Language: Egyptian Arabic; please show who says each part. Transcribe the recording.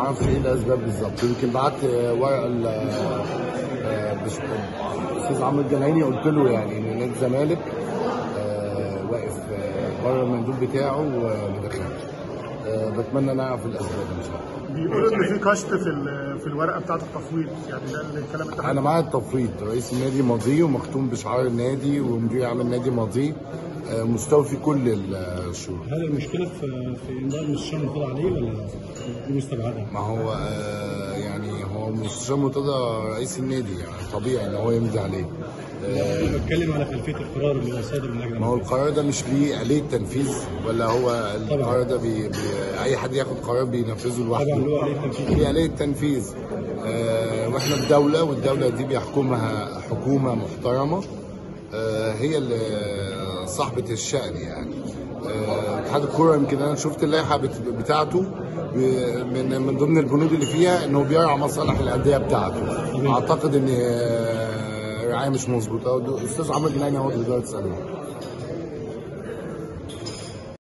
Speaker 1: اعرفش ايه الاسباب بالظبط يمكن بعت ورقه ل الاستاذ عمرو الجنايني قلت له يعني ان نادي الزمالك آه، واقف آه، بره المندوب بتاعه وما دخلش آه، بتمنى نعرف الاسباب ان شاء الله
Speaker 2: بيقولوا ان في كشط في ال- في الورقه بتاعه التفويض يعني ده الكلام اللي
Speaker 1: انا معايا التفويض رئيس النادي ماضيه ومختوم بشعار النادي ومدير عام النادي ماضيه آه، مستوفي كل الشروط
Speaker 3: هل المشكله في في امضاء المستشار المفروض عليه ولا دي مستبعده؟
Speaker 1: ما هو آه، يعني هو مستشار مرتضى رئيس النادي يعني طبيعي ان هو يمضي عليه آه،
Speaker 3: انا بتكلم على خلفيه القرار اللي هو صادر من اللجنه
Speaker 1: ما هو القرار ده مش ليه آلية تنفيذ ولا هو القرار ده بي بي أي حد ياخد قرار بينفذه
Speaker 3: طبعا
Speaker 1: لوحده
Speaker 3: اللي هو عليه تنفيذ
Speaker 1: ليه آلية تنفيذ آه واحنا في دولة والدولة دي بيحكمها حكومة محترمة آه هي اللي صاحبة الشأن يعني آه، اتحاد الكرة يمكن انا شفت اللائحة بت- بتاعته ب- من من ضمن البنود اللي فيها انه بيرعى مصالح الأندية بتاعته اعتقد ان آه، الرعاية مش مظبوطة الاستاذ عمرو جناني هو اللي يقدر يسأله